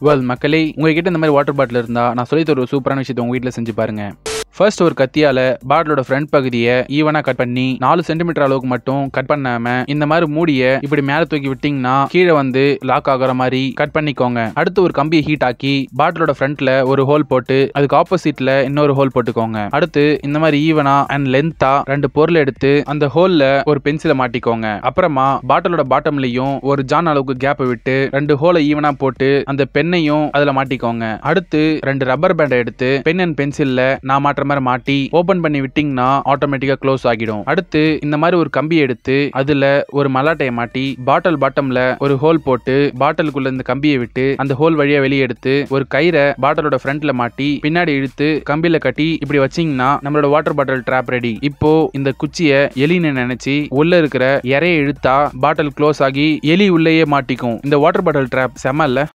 well மக்களே உங்ககிட்ட இந்த மாதிரி வாட்டர் பாட்டில் இருந்தா நான் சொல்லி தர ஒரு சூப்பரான விஷயத்தை உங்க வீட்டில் செஞ்சு பாருங்க ஃபர்ஸ்ட் ஒரு கத்தியால பாட்டிலோட ஃப்ரண்ட் பகுதியை ஈவனா கட் பண்ணி நாலு சென்டிமீட்டர் அளவுக்கு மட்டும் கட் பண்ணாம இந்த மாதிரி மூடிய இப்படி மேல தூக்கி விட்டீங்கன்னா கீழே வந்து லாக் ஆகுற மாதிரி கட் பண்ணிக்கோங்க அடுத்து ஒரு கம்பியை ஹீட் ஆக்கி பாட்டிலோட ஃப்ரண்ட்ல ஒரு ஹோல் போட்டு அதுக்கு ஆப்போசிட்ல இன்னொரு ஹோல் போட்டுக்கோங்க அடுத்து இந்த மாதிரி ஈவனா அண்ட் லென்த்தா ரெண்டு பொருள் எடுத்து அந்த ஹோல்ல ஒரு பென்சிலை மாட்டிக்கோங்க அப்புறமா பாட்டிலோட பாட்டம்லயும் ஒரு ஜான் அளவுக்கு கேப்பை விட்டு ரெண்டு ஹோலை ஈவனா போட்டு அந்த பெண்ணையும் அதுல மாட்டிக்கோங்க அடுத்து ரெண்டு ரப்பர் பேண்டை எடுத்து பென் அண்ட் பென்சில்ல நான் மாட்டுற மாதிரி மாட்டி ஓபன் பண்ணி விட்டீங்கன்னா ஆட்டோமேட்டிக்கா க்ளோஸ் ஆகிடும் அடுத்து இந்த மாதிரி ஒரு கம்பி எடுத்து அதுல ஒரு மலாட்டையை மாட்டி பாட்டில் பாட்டம்ல ஒரு ஹோல் போட்டு பாட்டிலுக்குள்ள இந்த கம்பியை விட்டு அந்த ஹோல் வழியா வெளியே எடுத்து ஒரு கயிறை பாட்டிலோட ஃப்ரண்ட்ல மாட்டி பின்னாடி இழுத்து கம்பியில கட்டி இப்படி வச்சீங்கன்னா நம்மளோட வாட்டர் பாட்டில் ட்ராப் ரெடி இப்போ இந்த குச்சியை எலின்னு நினைச்சு உள்ள இருக்கிற இறைய இழுத்தா பாட்டில் க்ளோஸ் ஆகி எலி உள்ளேயே மாட்டிக்கும் இந்த வாட்டர் பாட்டில் ட்ராப் செம இல்ல